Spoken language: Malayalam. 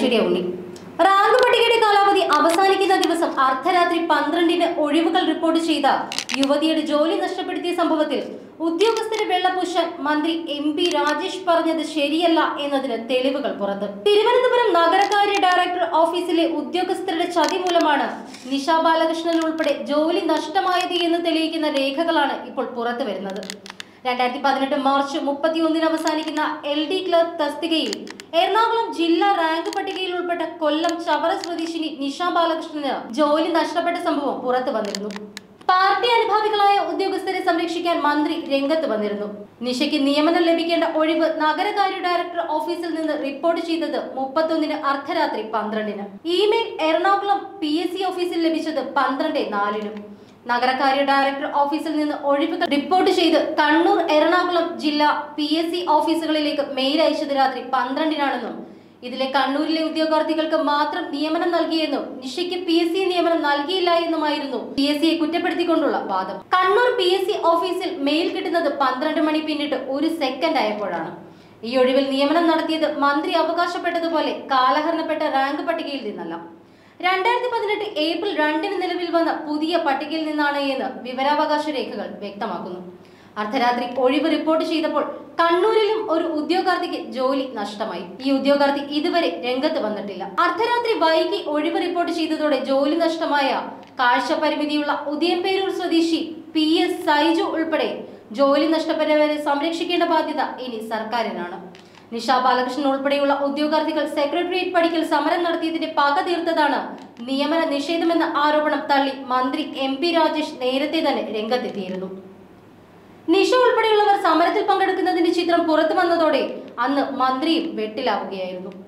ഐശ്വര്യ ഉണ്ണി റാങ്ക് പട്ടികയുടെ കാലാവധി അവസാനിക്കുന്ന ദിവസം അർദ്ധരാത്രി പന്ത്രണ്ടിന് ഒഴിവുകൾ റിപ്പോർട്ട് ചെയ്ത യുവതിയുടെ ജോലി നഷ്ടപ്പെടുത്തിയ സംഭവത്തിൽ ഉദ്യോഗസ്ഥരെ വെള്ളപൂശാൻ മന്ത്രി എം പി രാജേഷ് പറഞ്ഞത് ശരിയല്ല എന്നതിന് തെളിവുകൾ പുറത്ത് തിരുവനന്തപുരം നഗരകാര്യ ഡയറക്ടർ ഓഫീസിലെ ഉദ്യോഗസ്ഥരുടെ ചതി മൂലമാണ് നിഷ ബാലകൃഷ്ണൻ ഉൾപ്പെടെ ജോലി നഷ്ടമായത് എന്ന് തെളിയിക്കുന്ന രേഖകളാണ് ഇപ്പോൾ പുറത്തു വരുന്നത് രണ്ടായിരത്തി പതിനെട്ട് മാർച്ച് മുപ്പത്തിയൊന്നിന് അവസാനിക്കുന്ന എൽ ഡി ക്ലർക്ക് തസ്തികയിൽ എറണാകുളം ജില്ലാ റാങ്ക് പട്ടികയിൽ ഉൾപ്പെട്ട കൊല്ലം ചവറ സ്വദേശിനി നിഷ ബാലകൃഷ്ണന് ജോലി നഷ്ടപ്പെട്ട സംഭവം പുറത്തു വന്നിരുന്നു പാർട്ടി അനുഭാവികളായ ഉദ്യോഗസ്ഥരെ സംരക്ഷിക്കാൻ മന്ത്രി രംഗത്ത് വന്നിരുന്നു നിഷയ്ക്ക് നിയമനം ലഭിക്കേണ്ട ഒഴിവ് നഗരകാര്യ ഡയറക്ടർ ഓഫീസിൽ നിന്ന് റിപ്പോർട്ട് ചെയ്തത് മുപ്പത്തൊന്നിന് അർദ്ധരാത്രി പന്ത്രണ്ടിന് email Ernakulam P S C ഓഫീസിൽ ലഭിച്ചത് പന്ത്രണ്ട് നാലിനും നഗരകാര്യ ഡയറക്ടർ ഓഫീസിൽ നിന്ന് ഒഴിവുകൾ റിപ്പോർട്ട് ചെയ്ത് കണ്ണൂർ എറണാകുളം ജില്ലാ പി എസ് സി ഓഫീസുകളിലേക്ക് മെയിൽ അയച്ചത് രാത്രി പന്ത്രണ്ടിനാണെന്നും ഇതിലെ കണ്ണൂരിലെ ഉദ്യോഗാർത്ഥികൾക്ക് മാത്രം നിയമനം നൽകിയെന്നും നിഷയ്ക്ക് പി എസ് സി നിയമനം നൽകിയില്ല എന്നുമായിരുന്നു പി എസ് സിയെ കുറ്റപ്പെടുത്തിക്കൊണ്ടുള്ള വാദം കണ്ണൂർ പി എസ് സി ഓഫീസിൽ മെയിൽ കിട്ടുന്നത് പന്ത്രണ്ട് മണി പിന്നിട്ട് ഒരു സെക്കൻഡ് ആയപ്പോഴാണ് ഈ ഒഴിവിൽ നിയമനം നടത്തിയത് മന്ത്രി അവകാശപ്പെട്ടതുപോലെ കാലഹരണപ്പെട്ട റാങ്ക് പട്ടികയിൽ നിന്നല്ല രണ്ടായിരത്തി പതിനെട്ട് ഏപ്രിൽ രണ്ടിന് നിലവിൽ വന്ന പുതിയ പട്ടികയിൽ നിന്നാണ് എന്ന് വിവരാവകാശ രേഖകൾ വ്യക്തമാക്കുന്നു അർദ്ധരാത്രി ഒഴിവ് റിപ്പോർട്ട് ചെയ്തപ്പോൾ കണ്ണൂരിലും ഒരു ഉദ്യോഗാർത്ഥിക്ക് ജോലി നഷ്ടമായി ഈ ഉദ്യോഗാർത്ഥി ഇതുവരെ രംഗത്ത് വന്നിട്ടില്ല അർദ്ധരാത്രി വൈകി ഒഴിവ് റിപ്പോർട്ട് ചെയ്തതോടെ ജോലി നഷ്ടമായ കാഴ്ച പരിമിതിയുള്ള ഉദയംപേരൂർ സ്വദേശി പി എസ് സൈജു ഉൾപ്പെടെ ജോലി നഷ്ടപ്പെട്ടവരെ സംരക്ഷിക്കേണ്ട ബാധ്യത ഇനി സർക്കാരിനാണ് നിഷ ബാലകൃഷ്ണൻ ഉൾപ്പെടെയുള്ള ഉദ്യോഗാർത്ഥികൾ സെക്രട്ടേറിയറ്റ് പടിക്കൽ സമരം നടത്തിയതിന്റെ പക തീർത്തതാണ് നിയമന നിഷേധമെന്ന ആരോപണം തള്ളി മന്ത്രി എം പി രാജേഷ് നേരത്തെ തന്നെ രംഗത്തെത്തിയിരുന്നു നിഷ ഉൾപ്പെടെയുള്ളവർ സമരത്തിൽ പങ്കെടുക്കുന്നതിന്റെ ചിത്രം പുറത്തു വന്നതോടെ അന്ന് മന്ത്രിയും വെട്ടിലാവുകയായിരുന്നു